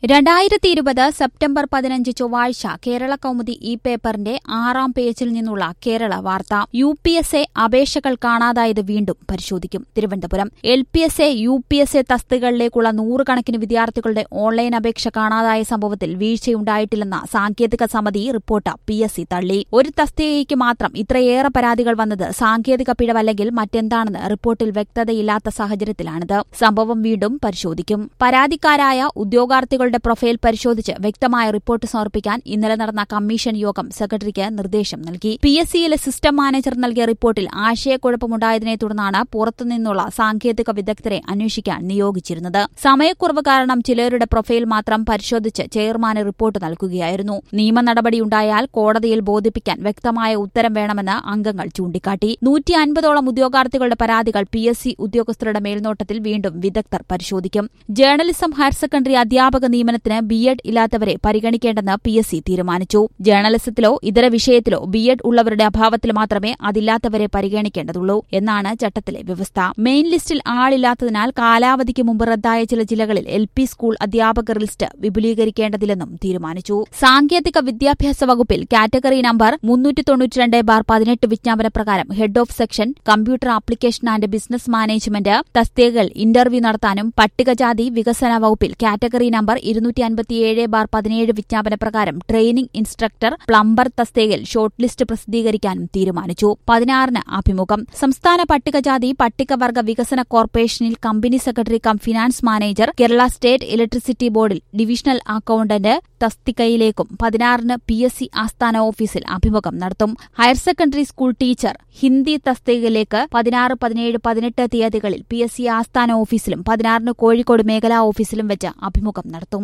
രണ്ടായിരത്തി ഇരുപത് സെപ്റ്റംബർ പതിനഞ്ച് ചൊവ്വാഴ്ച കേരള കൗമുദി ഈ പേപ്പറിന്റെ ആറാം പേജിൽ നിന്നുള്ള കേരള വാർത്ത യു പി എസ് എ അപേക്ഷകൾ കാണാതായത് വീണ്ടും പരിശോധിക്കും Thiruvananthapuram L P S A U P S A തസ്തികകളിലേക്കുള്ള നൂറുകണക്കിന് വിദ്യാർത്ഥികളുടെ ഓൺലൈൻ അപേക്ഷ കാണാതായ സംഭവത്തിൽ വീഴ്ചയുണ്ടായിട്ടില്ലെന്ന സാങ്കേതിക സമിതി റിപ്പോർട്ട് പി എസ് സി തള്ളി ഒരു തസ്തികയ്ക്ക് മാത്രം ഇത്രയേറെ പരാതികൾ വന്നത് സാങ്കേതിക പിഴവല്ലെങ്കിൽ മറ്റെന്താണെന്ന് റിപ്പോർട്ടിൽ വ്യക്തതയില്ലാത്ത സാഹചര്യത്തിലാണിത് സംഭവം വീണ്ടും പരിശോധിക്കും പരാതിക്കാരായ ഉദ്യോഗാർത്ഥികളുടെ പ്രൊഫൈൽ പരിശോധിച്ച് വ്യക്തമായ റിപ്പോർട്ട് സമർപ്പിക്കാൻ ഇന്നലെ നടന്ന കമ്മീഷൻ യോഗം സെക്രട്ടറിക്ക് നിർദ്ദേശം നൽകി പി എസ് സിയിലെ സിസ്റ്റം മാനേജർ നൽകിയ റിപ്പോർട്ടിൽ ആശയക്കുഴപ്പമുണ്ടായതിനെ തുടർന്നാണ് പുറത്തുനിന്നുള്ള സാങ്കേതിക വിദഗ്ധരെ അന്വേഷിക്കാൻ നിയോഗിച്ചിരുന്നത് സമയക്കുറവ് കാരണം ചിലരുടെ പ്രൊഫൈൽ മാത്രം പരിശോധിച്ച് ചെയർമാന് റിപ്പോർട്ട് നൽകുകയായിരുന്നു നിയമ നടപടിയുണ്ടായാൽ കോടതിയിൽ ബോധിപ്പിക്കാൻ വ്യക്തമായ ഉത്തരം വേണമെന്ന് അംഗങ്ങൾ ചൂണ്ടിക്കാട്ടി നൂറ്റി അൻപതോളം ഉദ്യോഗാർത്ഥികളുടെ പരാതികൾ പി എസ് സി ഉദ്യോഗസ്ഥരുടെ മേൽനോട്ടത്തിൽ വീണ്ടും വിദഗ്ധർ പരിശോധിക്കും ജേർണലിസം ഹയർ സെക്കൻഡറി അധ്യാപക നിയമനത്തിന് ബി എഡ് ഇല്ലാത്തവരെ പരിഗണിക്കേണ്ടെന്ന് പി എസ് സി തീരുമാനിച്ചു ജേർണലിസത്തിലോ ഇതര വിഷയത്തിലോ ബി എഡ് ഉള്ളവരുടെ അഭാവത്തിൽ മാത്രമേ അതില്ലാത്തവരെ പരിഗണിക്കേണ്ടതുള്ളൂ എന്നാണ് ചട്ടത്തിലെ വ്യവസ്ഥ മെയിൻ ലിസ്റ്റിൽ ആളില്ലാത്തതിനാൽ കാലാവധിക്ക് മുമ്പ് റദ്ദായ ചില ജില്ലകളിൽ എൽ പി സ്കൂൾ അധ്യാപകർ ലിസ്റ്റ് വിപുലീകരിക്കേണ്ടതില്ലെന്നും തീരുമാനിച്ചു സാങ്കേതിക വിദ്യാഭ്യാസ വകുപ്പിൽ കാറ്റഗറി നമ്പർ മുന്നൂറ്റി തൊണ്ണൂറ്റിരണ്ട് ബാർ പതിനെട്ട് വിജ്ഞാപന പ്രകാരം head of section computer application and business management തസ്തികകൾ ഇന്റർവ്യൂ നടത്താനും പട്ടികജാതി വികസന വകുപ്പിൽ കാറ്റഗറി നമ്പർ ഇരുന്നൂറ്റി അൻപത്തിയേഴ് ബാർ പതിനേഴ് വിജ്ഞാപന പ്രകാരം ട്രെയിനിംഗ് ഇൻസ്ട്രക്ടർ പ്ലംബർ തസ്തികയിൽ ഷോർട്ട് ലിസ്റ്റ് പ്രസിദ്ധീകരിക്കാനും തീരുമാനിച്ചു പതിനാറിന് അഭിമുഖം സംസ്ഥാന പട്ടികജാതി പട്ടികവർഗ വികസന കോർപ്പറേഷനിൽ company secretary cum finance manager Kerala state electricity ബോർഡിൽ ഡിവിഷണൽ അക്കൌണ്ടന്റ് തസ്തികയിലേക്കും പതിനാറിന് പി എസ് സി ആസ്ഥാന ഓഫീസിൽ അഭിമുഖം നടത്തും higher secondary school teacher Hindi തസ്തികയിലേക്ക് പതിനാറ് പതിനേഴ് പതിനെട്ട് തീയതികളിൽ പി എസ് സി ആസ്ഥാന ഓഫീസിലും പതിനാറിന് കോഴിക്കോട് മേഖലാ ഓഫീസിലും വെച്ച് അഭിമുഖം നടത്തും